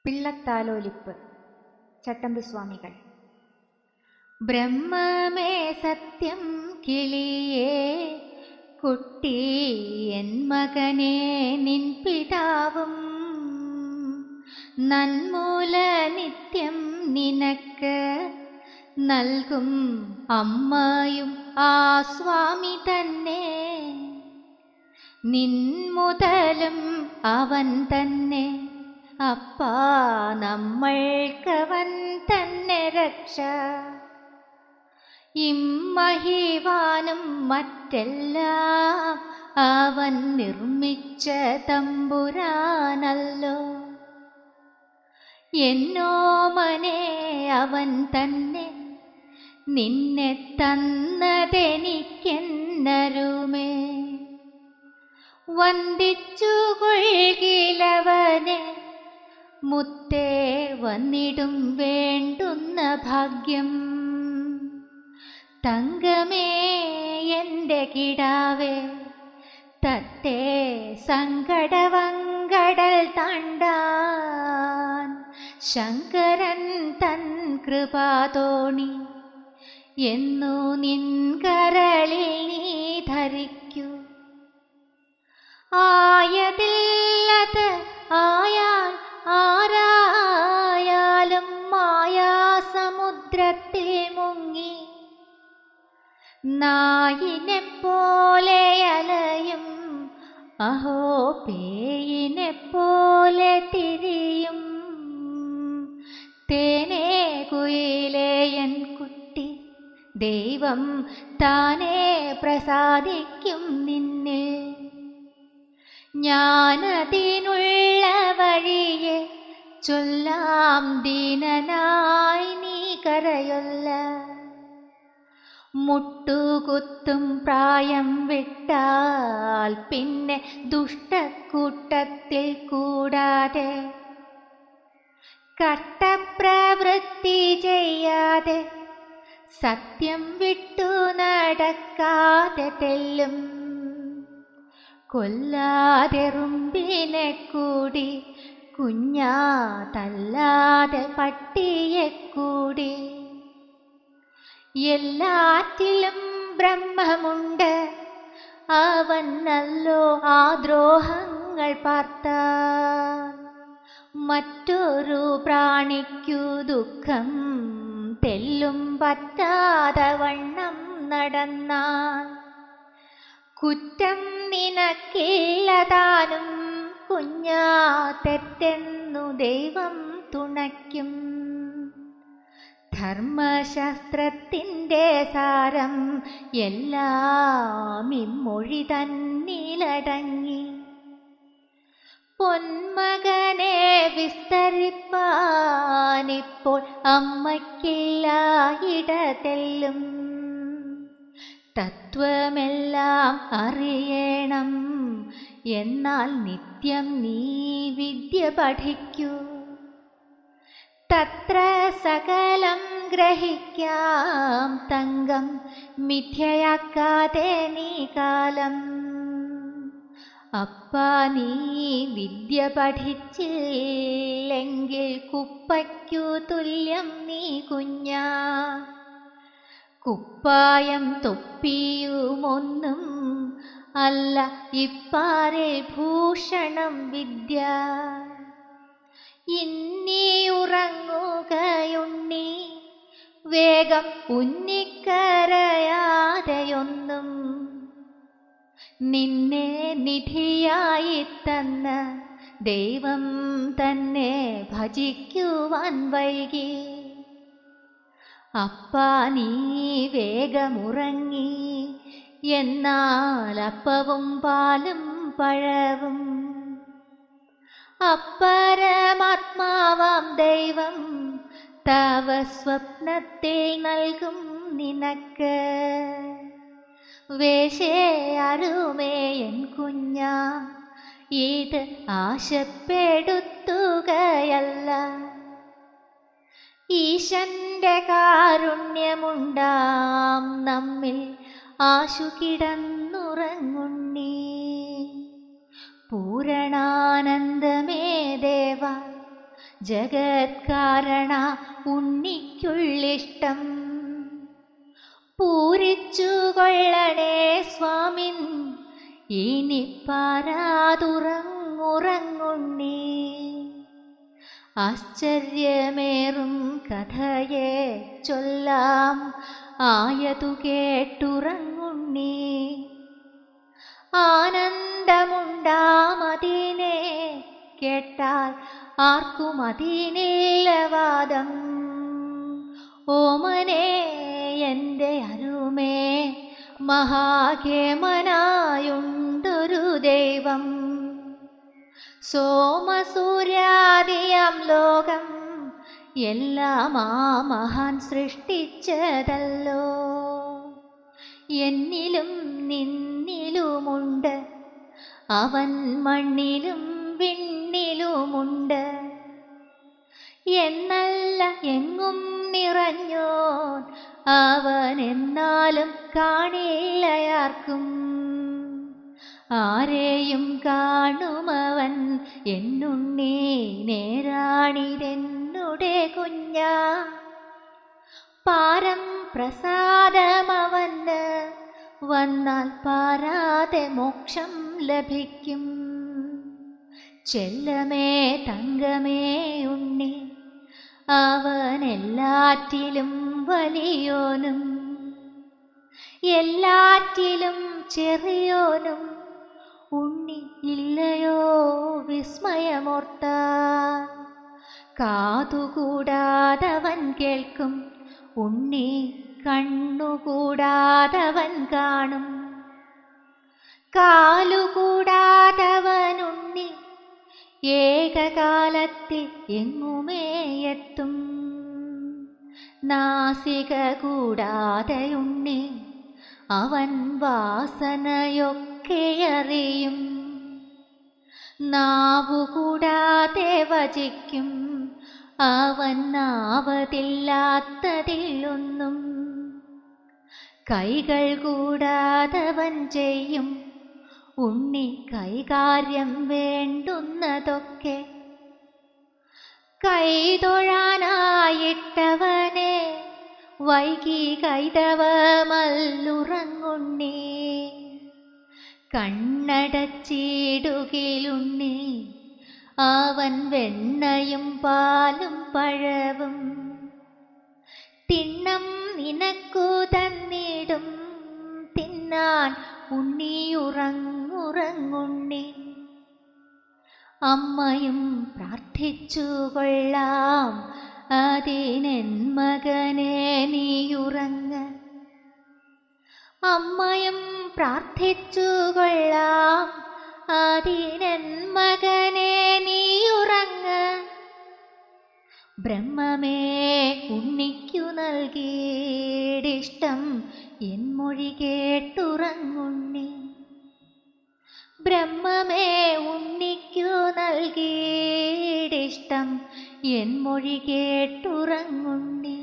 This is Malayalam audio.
പിള്ളത്താലോലിപ്പ് ചട്ടമ്പി സ്വാമികൾ ബ്രഹ്മമേ സത്യം കിളിയേ കുട്ടി എൻ മകനെ നിൻ പിതാവും നന്മൂല നിത്യം നിനക്ക് നൽകും അമ്മയും ആ സ്വാമി തന്നെ നിൻ മുതലും അവൻ തന്നെ അപ്പാ നമ്മൾക്കവൻ തന്നെ രക്ഷ ഇമ്മഹിവാനും മറ്റെല്ലാം അവൻ നിർമ്മിച്ച തമ്പുരാനല്ലോ എന്നോമനെ അവൻ തന്നെ നിന്നെ തന്നതെനിക്കെന്നരുമേ വന്ദിച്ചു കൊள்കിലവനെ മുത്തേ വന്നിടും വേണ്ടുന്ന ഭാഗ്യം തങ്കമേ എൻ്റെ കിടാവേ തത്തേ സങ്കടവങ്കടൽ താണ്ടാൻ ശങ്കരൻ തൻ കൃപാതോണി എന്നു നിൻ കരളിൽ നീ ധരിക്കൂ ആയതില്ലത് ആയാൽ ആരായാലും മായാസമുദ്രത്തിൽ മുങ്ങി നായിനെ പോലെ അലയും അഹോ പേയിനെ പോലെ തിരിയും തേനേ കുയിലേ എൻ കുട്ടി ദൈവം താനേ പ്രസാദിക്കും നിന്നിൽ ഞാനതിനുള്ള വഴിയെ ചൊല്ലാം ദീനനായി നീ കരയൊല്ല മുട്ടുകുത്തും പ്രായം വിട്ടാൽ പിന്നെ ദുഷ്ടക്കൂട്ടത്തിൽ കൂടാതെ കട്ടപ്രവൃത്തി ചെയ്യാതെ സത്യം വിട്ടു നടക്കാതെ തെല്ലും കൊല്ലാതെ റുമ്പിനെ കൂടി കുഞ്ഞാ തല്ലാതെ പട്ടിയെ കൂടി എല്ലാറ്റിലും ബ്രഹ്മമുണ്ട് അവൻ നല്ലോ ആ ദ്രോഹങ്ങൾ പാർത്ത മറ്റൊരു പ്രാണിക്കു ദുഃഖം തെല്ലും പറ്റാതെ വണ്ണം നടന്നാൽ കുറ്റം നിനക്കില്ലതാനും കുഞ്ഞാ തെറ്റെന്നു ദൈവം തുണയ്ക്കും ധർമ്മശാസ്ത്രത്തിൻ്റെ സാരം എല്ലാം ഇമ്മൊഴി തന്നിലടങ്ങി പൊന്മകനെ വിസ്തരിപ്പാനിപ്പോൾ അമ്മയ്ക്കില്ല ഇടതെല്ലും തത്വമെല്ലാം അറിയണം എന്നാൽ നിത്യം നീ വിദ്യ പഠിക്കൂ തത്ര സകലം ഗ്രഹിക്കാം തങ്കം മിഥ്യയാക്കാതെ നീ കാലം അപ്പ നീ വിദ്യ പഠിച്ചില്ലെങ്കിൽ കുപ്പയ്ക്കു തുല്യം നീ കുഞ്ഞാ കുപ്പായം തൊപ്പിയുമൊന്നും അല്ല ഇപ്പാരെ ഭൂഷണം വിദ്യ ഇന്നി ഉറങ്ങുകയുണ്ണി വേഗം ഉന്നിക്കരയാതെയൊന്നും നിന്നെ നിധിയായി തന്ന ദൈവം തന്നെ ഭജിക്കുവാൻ വൈകി അപ്പാ നീ വേഗമുറങ്ങി എന്നാൽ അപ്പവും പാലും പഴവും അപ്പരമാത്മാവാം ദൈവം തവ സ്വപ്നത്തിൽ നൽകും നിനക്ക് വേഷേ അരുമേ എൻ കുഞ്ഞ ഇത് ആശപ്പെടുത്തുകയല്ല ഈശന്റെ കാരുണ്യമുണ്ടാം നമ്മിൽ ആശു കിടന്നുറങ്ങുണ്ണി പൂരണാനന്ദമേ ദേവ ജഗത്കാരണ ഉണ്ണിക്കുള്ളിഷ്ടം പൂരിച്ചു കൊള്ളണേ സ്വാമിൻ ഇനി പാരാതുറങ്ങുറങ്ങുണ്ണി ആശ്ചര്യമേറും കഥയെ ചൊല്ലാം ആയതു കേട്ടുറങ്ങുണ്ണി ആനന്ദമുണ്ടാമതിനെ കേട്ടാൽ ആർക്കും അതിനില്ല വാദം ഓമനെ എൻ്റെ അരുമേ മഹാഖേമനായുണ്ടൊരു ദൈവം സോമസൂര്യാദിയാം ലോകം എല്ലാം ആ മഹാൻ സൃഷ്ടിച്ചതല്ലോ എന്നിലും നിന്നിലുമുണ്ട് അവൻ മണ്ണിലും വിണ്ണിലുമുണ്ട് എന്നല്ല എങ്ങും നിറഞ്ഞോൻ അവൻ എന്നാലും കാണില്ലയാർക്കും ആരെയും കാണുമവൻ എന്നുണ്ണി നേരാണിതെന്നുടെ കുഞ്ഞാ പാരം പ്രസാദമവന് വന്നാൽ പാരാതെ മോക്ഷം ലഭിക്കും ചെല്ലമേ തങ്കമേ ഉണ്ണി അവൻ എല്ലാറ്റിലും വലിയോനും എല്ലാറ്റിലും ചെറിയോനും ഉണ്ണി ഇല്ലയോ വിസ്മയമോർത്ത കാതുകൂടാതവൻ കേൾക്കും ഉണ്ണി കണ്ണുകൂടാതവൻ കാണും കാലുകൂടാതവൻ ഉണ്ണി ഏകകാലത്തിൽ എങ്ങുമേ എത്തും നാസിക കൂടാതെ ഉണ്ണി അവൻ വാസനയൊക്കെ അറിയും നാവുകൂടാതെ വചിക്കും അവൻ നാവതില്ലാത്തതിലൊന്നും കൈകൾ കൂടാതവൻ ചെയ്യും ഉണ്ണി കൈകാര്യം വേണ്ടുന്നതൊക്കെ കൈതൊഴാനായിട്ടവനെ വൈകി കൈതവമല്ലുറങ്ങുണ്ണി കണ്ണടച്ചിടുകിലുണ്ണി അവൻ വെണ്ണയും പാലും പഴവും തിണ്ണം നിനക്കു തന്നിടും തിന്നാൻ ഉണ്ണിയുറങ്ങുറങ്ങുണ്ണി അമ്മയും പ്രാർത്ഥിച്ചു കൊള്ളാം അതിനെൻ മകനെ നീയുറങ്ങ അമ്മയും പ്രാർത്ഥിച്ചു കൊള്ളാം അതിനെൻ മകനെ നീയുറങ്ങ ബ്രഹ്മമേ ഉണ്ണിക്കു നൽകിയിടിഷ്ടം എൻ മൊഴി കേട്ടുറങ്ങുണ്ണി ബ്രഹ്മമേ ഉണ്ണിക്കു നൽകിയിടിഷ്ടം എൻ മൊഴി കേട്ടുറങ്ങുണ്ണി